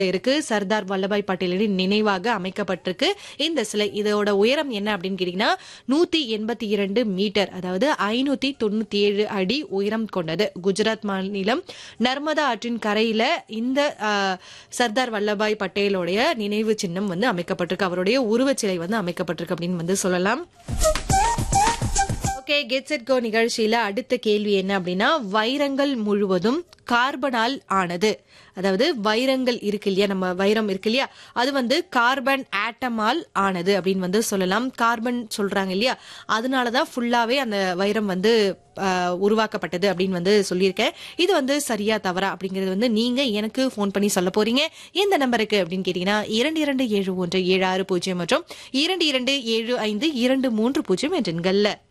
இருக்கு சர்தார் வல்லபாய் பட்டேலின் நினைவாக அமைக்கப்பட்டிருக்கு இந்த சிலை இதோட உயரம் என்ன அப்படின்னு கேட்டீங்கன்னா நூத்தி எண்பத்தி இரண்டு மீட்டர் அதாவது ஐநூத்தி தொண்ணூத்தி ஏழு அடி உயரம் கொண்டது குஜராத் மாநிலம் நர்மதா ஆற்றின் கரையில இந்த ஆ, சர்தார் வல்லபாய் பட்டேலோடைய நினைவு சின்னம் வந்து அமைக்கப்பட்டிருக்கு அவருடைய உருவச் சிலை வந்து அமைக்கப்பட்டிருக்கு அப்படின்னு வந்து சொல்லலாம் ஓகே கெட் செட் கோ நிகழ்ச்சியில அடுத்த கேள்வி என்ன அப்படின்னா வைரங்கள் முழுவதும் கார்பனால் ஆனது அதாவது வைரங்கள் இருக்கு இல்லையா நம்ம வைரம் இருக்கு இல்லையா அது வந்து கார்பன் ஆட்டமால் ஆனது அப்படின்னு வந்து சொல்லலாம் கார்பன் சொல்றாங்க இல்லையா அதனாலதான் ஃபுல்லாவே அந்த வைரம் வந்து ஆஹ், உருவாக்கப்பட்டது அப்படின்னு வந்து சொல்லியிருக்கேன் இது வந்து சரியா தவறா அப்படிங்கிறது வந்து நீங்க எனக்கு ஃபோன் பண்ணி சொல்ல போறீங்க எந்த நம்பருக்கு அப்படின்னு கேட்டீங்கன்னா இரண்டு இரண்டு ஏழு ஒன்று ஏழு ஆறு பூஜ்ஜியம் மற்றும் இரண்டு இரண்டு ஏழு ஐந்து இரண்டு மூன்று பூஜ்ஜியம் என்ற எண்கள்ல